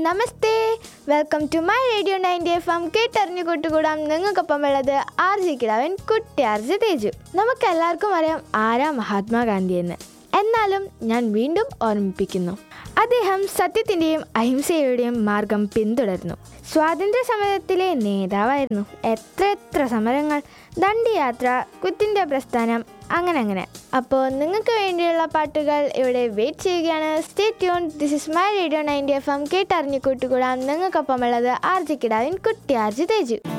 namaste welcome to my radio ninety F M കേട്ടറിഞ്ഞു കൂട്ടുകൂടാം നിങ്ങൾക്കൊപ്പം ഉള്ളത് ആർ ജി കിടാവൻ കുട്ടി ആർ ജി തേജു നമുക്ക് എല്ലാവർക്കും അറിയാം ആരാ മഹാത്മാഗാന്ധി എന്ന് എന്നാലും ഞാൻ വീണ്ടും ഓർമ്മിപ്പിക്കുന്നു അദ്ദേഹം സത്യത്തിൻ്റെയും അഹിംസയുടെയും മാർഗം പിന്തുടർന്നു സ്വാതന്ത്ര്യ സമരത്തിലെ നേതാവായിരുന്നു എത്ര എത്ര സമരങ്ങൾ ദണ്ഡിയാത്ര കുത്തിൻ്റെ പ്രസ്ഥാനം അങ്ങനെ അങ്ങനെ അപ്പോൾ നിങ്ങൾക്ക് വേണ്ടിയുള്ള പാട്ടുകൾ ഇവിടെ വെയിറ്റ് ചെയ്യുകയാണ് stay tune this is my radio ninety F M കേട്ടറിഞ്ഞു കൂട്ടുകൂടാം നിങ്ങൾക്കൊപ്പമുള്ളത് ആർജി കിടാവിൻ കുട്ടി ആർജി തേജു